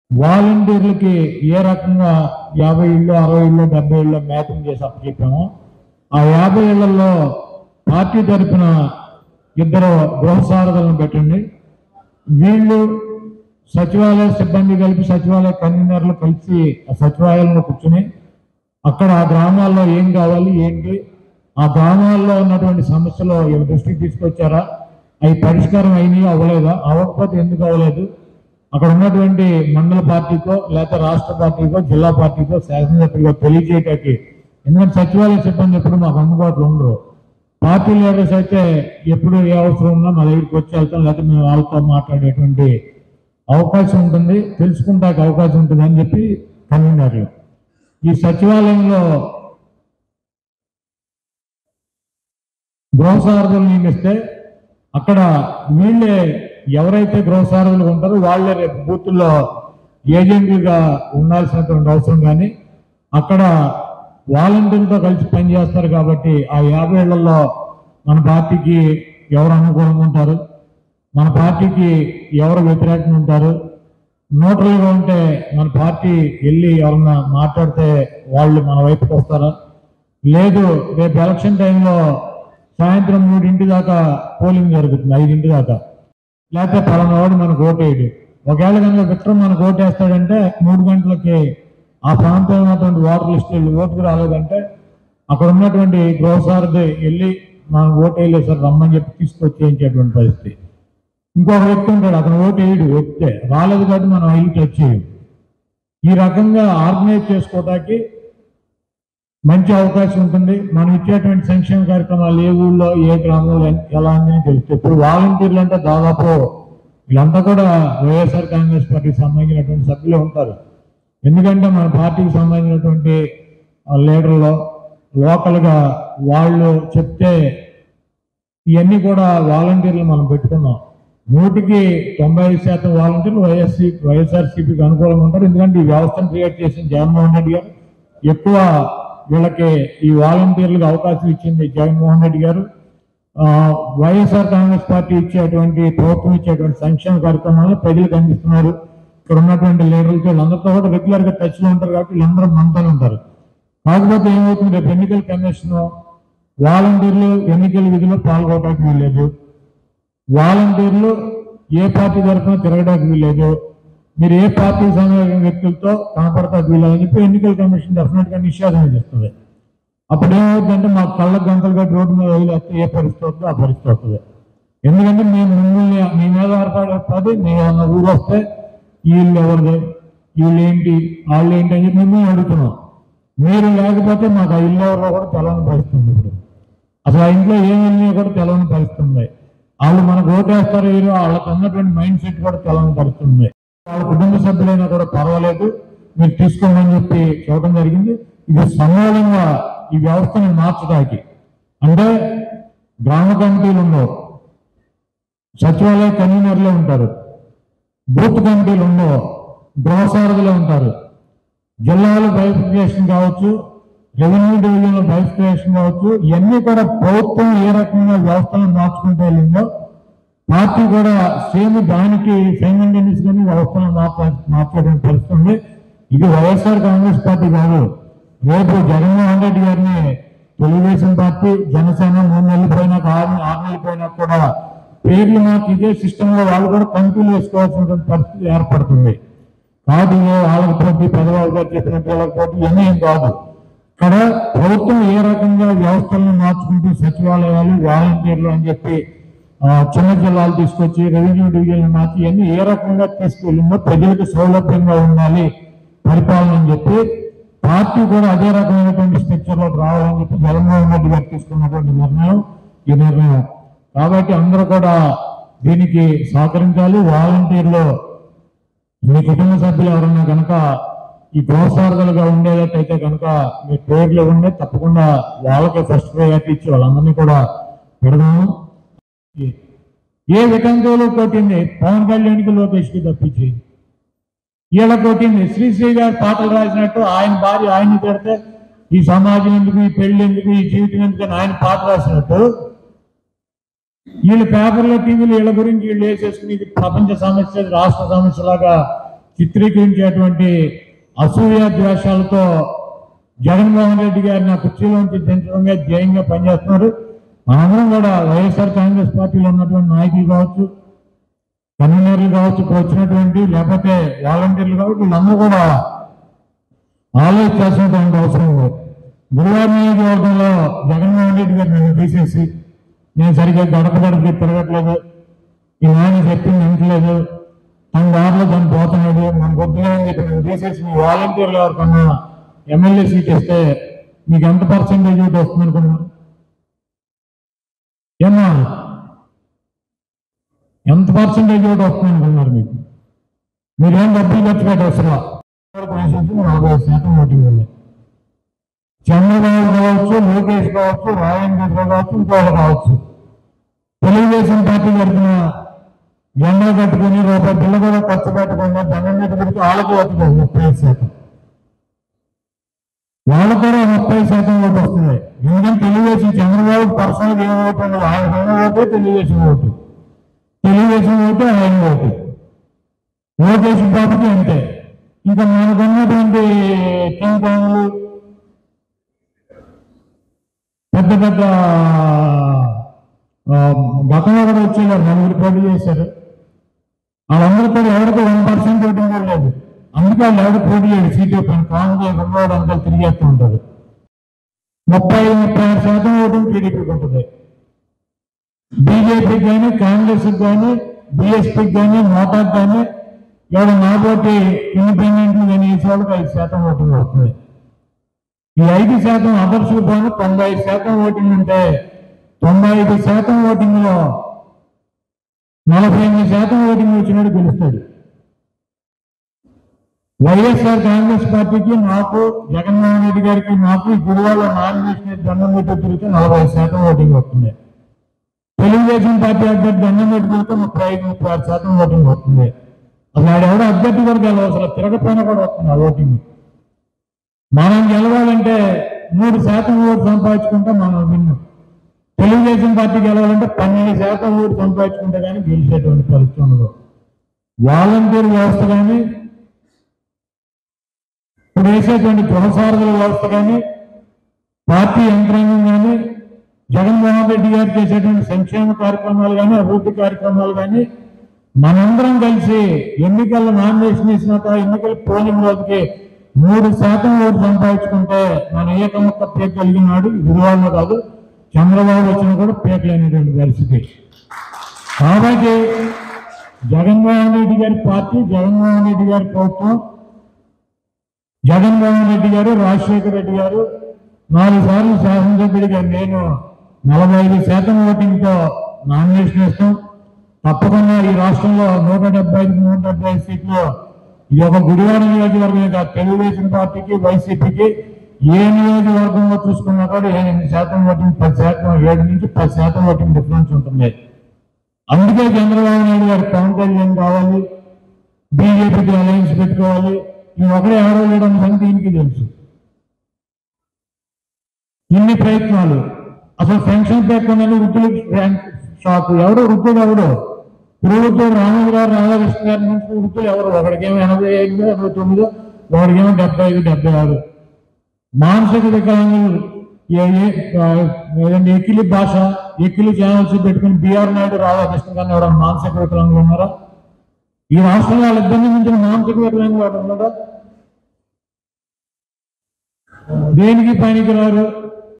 వాలంటీర్లకి ఏ రకంగా యాభై ఇళ్ళు అరవై ఇళ్ళు డెబ్బై ఇళ్ళు మ్యాపింగ్ చేసి అప్పచెప్పామో ఆ యాభై ఇళ్లలో పార్టీ తరపున ఇద్దరు గృహసారథులను పెట్టండి వీళ్ళు సచివాలయ సిబ్బంది కలిపి సచివాలయ కన్వీనర్లు కలిసి ఆ సచివాలయంలో కూర్చుని అక్కడ ఆ గ్రామాల్లో ఏం కావాలి ఏంటి ఆ గ్రామాల్లో ఉన్నటువంటి సమస్యలు వీళ్ళ దృష్టికి తీసుకొచ్చారా అవి పరిష్కారం అయినాయి అవ్వలేదా అవ్వకపోతే ఎందుకు అవ్వలేదు అక్కడ ఉన్నటువంటి మండల పార్టీకో లేకపోతే రాష్ట్ర పార్టీకో జిల్లా పార్టీకో శాసనసభ్యుడికో తెలియజేయటానికి ఎందుకంటే సచివాలయ సిబ్బంది ఎప్పుడు మాకు అందుబాటులో ఉండరు పార్టీ లీడర్స్ అయితే ఎప్పుడు ఏ అవసరం ఉన్నా మా దగ్గరికి వచ్చి వెళ్తాం లేకపోతే మేము వాళ్ళతో మాట్లాడేటువంటి అవకాశం ఉంటుంది తెలుసుకుంటానికి అవకాశం ఉంటుంది అని చెప్పి కన్వీనర్లు ఈ సచివాలయంలో గృహసారథులు నియమిస్తే అక్కడ వీళ్ళే ఎవరైతే గృహసారథులు ఉంటారో వాళ్ళే రేపు బూతుల్లో ఏజెంట్లుగా ఉండాల్సినటువంటి అవసరం కానీ అక్కడ వాలంటీర్లతో కలిసి పనిచేస్తారు కాబట్టి ఆ యాభై ఏళ్లలో మన పార్టీకి ఎవరు అనుకూలంగా ఉంటారు మన పార్టీకి ఎవరు వ్యతిరేకంగా ఉంటారు న్యూట్రల్గా ఉంటే మన పార్టీ వెళ్ళి ఎవరన్నా మాట్లాడితే వాళ్ళు మన వైపుకి వస్తారా లేదు రేపు ఎలక్షన్ టైంలో సాయంత్రం మూడింటి దాకా పోలింగ్ జరుగుతుంది ఐదింటి దాకా లేకపోతే పలానా వాడు మనకు ఓటేయడు ఒకవేళ కనుక విక్రమ్ మనకు ఓటేస్తాడంటే మూడు గంటలకి ఆ ప్రాంతంలో ఉన్నటువంటి ఓటర్ లిస్ట్ వెళ్ళి ఓటుకు రాలేదంటే అక్కడ ఉన్నటువంటి గృహసారథి వెళ్ళి మనం ఓటు వేయలేదు సార్ రమ్మని చెప్పి తీసుకొచ్చేయించేటువంటి పరిస్థితి ఇంకొక వ్యక్తి ఉంటాడు అతను ఓటు వేయడు వ్యక్తే రాలేదు కాబట్టి మనం ఐదు టచ్ చేయం ఈ రకంగా ఆర్గనైజ్ చేసుకోవటానికి మంచి అవకాశం ఉంటుంది మనం ఇచ్చేటువంటి సంక్షేమ కార్యక్రమాలు ఏ ఊళ్ళో ఏ గ్రామంలో ఎన్- ఎలా అందని తెలుస్తాయి ఇప్పుడు వాలంటీర్లు అంటే దాదాపు వీళ్ళంతా కూడా వైఎస్ఆర్ కాంగ్రెస్ పార్టీకి సంబంధించినటువంటి సభ్యులే ఉంటారు ఎందుకంటే మన పార్టీకి సంబంధించినటువంటి ఆ లీడర్లు లోకల్గా వాళ్ళు చెప్తే ఇవన్నీ కూడా వాలంటీర్లు మనం పెట్టుకున్నాం నూటికి తొంభై ఐదు శాతం వాలంటీర్లు వైఎస్సీ వైఎస్ఆర్సీపీకి అనుకూలంగా ఉంటారు ఎందుకంటే ఈ వ్యవస్థను క్రియేట్ చేసిన జగన్మోహన్ రెడ్డి గారు ఎక్కువ వీళ్ళకి ఈ వాలంటీర్లకు అవకాశం ఇచ్చింది జగన్మోహన్ రెడ్డి గారు ఆ, వైఎస్ఆర్ కాంగ్రెస్ పార్టీ ఇచ్చేటువంటి ప్రభుత్వం ఇచ్చేటువంటి సంక్షేమ కార్యక్రమాలను ప్రజలకు అందిస్తున్నారు ఇక్కడ ఉన్నటువంటి లీడర్లతో వీళ్ళందరితో కూడా రెగ్యులర్ గా టచ్ లో ఉంటారు కాబట్టి వీళ్ళందరూ మనతోనే ఉంటారు కాకపోతే ఏమవుతుంది రేపు ఎన్నికల కమిషన్ వాలంటీర్లు ఎన్నికల విధిలో పాల్గొనడానికి వీల్లేదు వాలంటీర్లు ఏ పార్టీ తరఫున తిరగడానికి వీల్లేదు మీరు ఏ పార్టీకి సంబంధించిన వ్యక్తులతో కనపడతానికి వీల్లేదు అని చెప్పి ఎన్నికల కమిషన్ డెఫినెట్ గా నిషేధం చేస్తుంది అప్పుడు ఏమవుతుందంటే మా కళ్ళ గంటలు కట్టి రోడ్డు మీద వదిలేస్తే ఏ పరిస్థితి వస్తుందో ఆ పరిస్థితి వస్తుంది ఎందుకంటే మేము మిమ్మల్ని మీ మీద ఆధారపడి మేము ఏమన్నా ఊరు వస్తే వీళ్ళు ఎవరిది వీళ్ళు ఏంటి వాళ్ళు ఏంటి అని చెప్పి మిమ్మల్ని అడుగుతున్నాం మీరు లేకపోతే మాకు ఆ ఇల్లు ఎవరో కూడా తెలవని పరిస్థితి ఉంది ఇప్పుడు అసలు ఆ ఇంట్లో ఏం వెళ్ళినా కూడా తెలవని పరిస్థితి ఉంది వాళ్ళు మనకు ఓటేస్తారు వీరు వాళ్ళకి ఉన్నటువంటి మైండ్ సెట్ కూడా తెలవని పరిస్థితి ఉంది వాళ్ళ కుటుంబ సభ్యులైనా కూడా పర్వాలేదు మీరు తీసుకోమని చెప్పి చెప్పడం జరిగింది ఇది సమూలంగా ఈ వ్యవస్థను మార్చడానికి అంటే గ్రామ కమిటీలు ఉండవు సచివాలయ కన్వీనర్లే ఉంటారు బూత్ కమిటీలు ఉండవు గృహసారథులే ఉంటారు జిల్లాలో బైఫికేషన్ కావచ్చు రెవెన్యూ డివిజన్లో బైఫికేషన్ కావచ్చు ఇవన్నీ కూడా ప్రభుత్వం ఏ రకంగా వ్యవస్థలను మార్చుకుంటూ వెళ్ళిందో పార్టీ కూడా సేమ్ దానికి సైమంటేనియస్ గానే వ్యవస్థలను మార్చ మార్చేటువంటి పరిస్థితి ఉంది ఇది వైఎస్ఆర్ కాంగ్రెస్ పార్టీ కాదు రేపు జగన్మోహన్ రెడ్డి గారిని తెలుగుదేశం పార్టీ జనసేన మూడు నెలలు పోయినాక ఆరు ఆరు నెలలు పోయినాక కూడా పేర్లు మాకు ఇదే సిస్టమ్ లో వాళ్ళు కూడా కంట్రోల్ వేసుకోవాల్సినటువంటి పరిస్థితి ఏర్పడుతుంది కాదు వాళ్ళకి పోటీ పెదవాళ్ళు గారు చెప్పినట్టు వాళ్ళకి పోటీ ఇవన్నీ ఏం కాదు ఇక్కడ ప్రభుత్వం ఏ రకంగా వ్యవస్థలను మార్చుకుంటూ సచివాలయాలు వాలంటీర్లు అని చెప్పి ఆ, చిన్న జిల్లాలు తీసుకొచ్చి రెవెన్యూ డివిజన్ మార్చి ఇవన్నీ ఏ రకంగా తీసుకెళ్ళిందో ప్రజలకు సౌలభ్యంగా ఉండాలి పరిపాలన అని చెప్పి పార్టీ కూడా అదే రకమైనటువంటి స్ట్రక్చర్ లో రావాలని చెప్పి జగన్మోహన్ రెడ్డి గారు తీసుకున్నటువంటి నిర్ణయం ఈ నిర్ణయం కాబట్టి అందరూ కూడా దీనికి సహకరించాలి వాలంటీర్లు మీ కుటుంబ సభ్యులు ఎవరన్నా కనుక ఈ గృహసారథులుగా ఉండేటట్టయితే కనుక మీ పేర్లు ఉండే తప్పకుండా వాళ్ళకే ఫస్ట్ ప్రయారిటీ ఇచ్చి వాళ్ళందరినీ కూడా పెడదాము ఏ విధంగా కొట్టింది పవన్ కళ్యాణ్కి లోకేష్కి తప్పించి వీళ్ళ కొట్టింది శ్రీశ్రీ గారు పాటలు రాసినట్టు ఆయన భార్య ఆయన్ని పెడితే ఈ సమాజం ఎందుకు ఈ పెళ్లి ఎందుకు ఈ జీవితం ఎందుకు అని ఆయన పాట రాసినట్టు వీళ్ళు పేపర్లో టీవీలో వీళ్ళ గురించి వీళ్ళు వేసేసుకుని ఇది ప్రపంచ సమస్య ఇది రాష్ట్ర సమస్యలాగా చిత్రీకరించేటువంటి అసూయ ద్వేషాలతో జగన్మోహన్ రెడ్డి గారిని ఆ కుర్చీలోంచి దించడంగా ధ్యేయంగా పనిచేస్తున్నారు మనందరం కూడా వైఎస్ఆర్ కాంగ్రెస్ పార్టీలో ఉన్నటువంటి నాయకులు కావచ్చు కన్వీనర్లు కావచ్చు ఇప్పుడు వచ్చినటువంటి లేకపోతే వాలంటీర్లు కావచ్చు వీళ్ళందరూ కూడా ఆలోచించాల్సినటువంటి అవసరం ఉంది గురువారం నియోజకవర్గంలో జగన్మోహన్ రెడ్డి గారు నన్ను తీసేసి నేను సరిగ్గా గడప గడపకి తిరగట్లేదు ఈ నాయన చెప్పింది వింటలేదు తన దారిలో తను పోతున్నాడు మన గొప్పగా చెప్పి నన్ను తీసేసి మీ వాలంటీర్లు ఎవరికన్నా ఎమ్మెల్యే సీట్ ఇస్తే మీకు ఎంత పర్సెంటేజ్ ఓటు వస్తుంది అనుకున్నారు ఏమన్నా ఎంత పర్సెంటేజ్ ఓటు వస్తుంది అనుకున్నారు మీకు మీరేం డబ్బులు ఖర్చు పెట్టవసరా నలభై శాతం ఓటింగ్ ఉంది చంద్రబాబు కావచ్చు లోకేష్ కావచ్చు రాజేంద్ర కావచ్చు ఇంకోళ్ళు కావచ్చు తెలుగుదేశం పార్టీ తరఫున జెండా కట్టుకుని రూపాయి బిల్లు కూడా ఖర్చు పెట్టకుండా దండం మీద పెడితే వాళ్ళకి ఓటు ముప్పై ఐదు శాతం వాళ్ళకు కూడా ముప్పై శాతం ఓటు వస్తుంది ఎందుకంటే తెలుగుదేశం చంద్రబాబు పర్సనల్ ఏం ఓటు ఉండదు ఆయన ఉన్న ఓటే తెలుగుదేశం ఓటు తెలుగుదేశం ఓటు ఆయన ఓటు లోకేష్ బాబుకి అంతే ఇంకా మనకున్నటువంటి కింకాములు పెద్ద పెద్ద ఆ, గతంలో కూడా వచ్చేవారు నలుగురు పోటీ చేశారు వాళ్ళందరూ కూడా ఎవరికి వన్ పర్సెంట్ ఓటింగ్ కూడా లేదు అందుకే వాళ్ళు ఎవరు పోటీ చేయడు సీట్ పైన కాంగ్రెస్ రెండోడు అంతా తిరిగేస్తూ ఉంటారు ముప్పై ముప్పై ఆరు శాతం ఓటింగ్ టీడీపీకి ఉంటుంది బీజేపీకి కానీ కాంగ్రెస్కి కానీ బీఎస్పీకి కానీ మోటార్కి కానీ ఎవరు నాబోటి ఇండిపెండెంట్ కానీ వేసే వాళ్ళకి ఐదు శాతం ఓటింగ్ వస్తుంది ఈ ఐదు శాతం అదర్స్ పోయిన తొంభై ఐదు శాతం ఓటింగ్ ఉంటే తొంభై ఐదు శాతం ఓటింగ్ లో నలభై ఎనిమిది శాతం ఓటింగ్ వచ్చినాడు గెలుస్తాడు వైఎస్ఆర్ కాంగ్రెస్ పార్టీకి నాకు జగన్మోహన్ రెడ్డి గారికి నాకు ఈ గురువాలో నామినేషన్ దండం పెట్టి తిరిగితే నలభై ఐదు శాతం ఓటింగ్ వస్తుంది తెలుగుదేశం పార్టీ అభ్యర్థి దండం పెట్టి తిరిగితే ముప్పై ఐదు ముప్పై ఆరు శాతం ఓటింగ్ వస్తుంది అసలు ఆడెవడో అభ్యర్థి కూడా గెలవ అసలు తిరగపోయినా కూడా వస్తుంది ఆ ఓటింగ్ మనం గెలవాలంటే మూడు శాతం ఓటు సంపాదించుకుంటే మనం విన్ను తెలుగుదేశం పార్టీ గెలవాలంటే పన్నెండు శాతం ఓటు సంపాదించుకుంటే కానీ గెలిచేటువంటి పరిస్థితి ఉండదు వాలంటీర్ వ్యవస్థ కానీ ఇప్పుడు వేసేటువంటి గృహసారథుల వ్యవస్థ కానీ పార్టీ యంత్రాంగం కానీ జగన్మోహన్ రెడ్డి గారు చేసేటువంటి సంక్షేమ కార్యక్రమాలు కానీ అభివృద్ధి కార్యక్రమాలు కానీ మనందరం కలిసి ఎన్నికల్లో నామినేషన్ ఇచ్చినాక ఎన్నికల పోలింగ్ రోజుకి మూడు శాతం ఓటు సంపాదించుకుంటే మన ఏకముక్క పేక కలిగినాడు గురువారంలో కాదు చంద్రబాబు వచ్చినా కూడా పేకలేనటువంటి పరిస్థితి కాబట్టి జగన్మోహన్ రెడ్డి గారి పార్టీ జగన్మోహన్ రెడ్డి గారి ప్రభుత్వం జగన్మోహన్ రెడ్డి గారు రాజశేఖర రెడ్డి గారు నాలుగు సార్లు శాసనసభ్యుడిగా నేను నలభై ఐదు శాతం ఓటింగ్తో నామినేషన్ ఇస్తాం తప్పకుండా ఈ రాష్ట్రంలో నూట డెబ్బై ఐదు నూట డెబ్బై ఐదు సీట్లు ఇది ఒక గుడివాడ నియోజకవర్గం కాదు తెలుగుదేశం పార్టీకి వైసీపీకి ఏ నియోజకవర్గంలో చూసుకున్నా కూడా ఎనిమిది శాతం ఓటింగ్ పది శాతం ఏడు నుంచి పది శాతం ఓటింగ్ డిఫరెన్స్ ఉంటుంది అందుకే చంద్రబాబు నాయుడు గారు పవన్ కళ్యాణ్ కావాలి బీజేపీకి అలయన్స్ పెట్టుకోవాలి ఈ ఒకడే ఎవరో లేడని సంగతి ఈయనకి తెలుసు ఇన్ని ప్రయత్నాలు అసలు పెన్షన్ పెట్టకుండా వృద్ధులు షాక్ ఎవడు వృద్ధుడు ఎవడు ప్రభుత్వం రామగారు రాధాకృష్ణ గారి నుంచి వృద్ధులు ఎవరు ఒకడికేమో ఎనభై ఐదు ఎనభై తొమ్మిది ఒకడికేమో డెబ్బై ఐదు డెబ్బై ఆరు మానసిక వికలాంగులు ఏ- ఏ- ఆ, ఏదండి ఎక్కిలి భాష ఎక్కిలి ఛానల్స్ పెట్టుకుని బిఆర్ నాయుడు రాధాకృష్ణ గారిని ఎవరైనా మానసిక వికలాంగులు ఉన్నారా ఈ రాష్ట్రంలో వాళ్ళిద్దరిని మించిన మానసిక వికలాంగులు వాడు ఉన్నాడా దేనికి పనికి రారు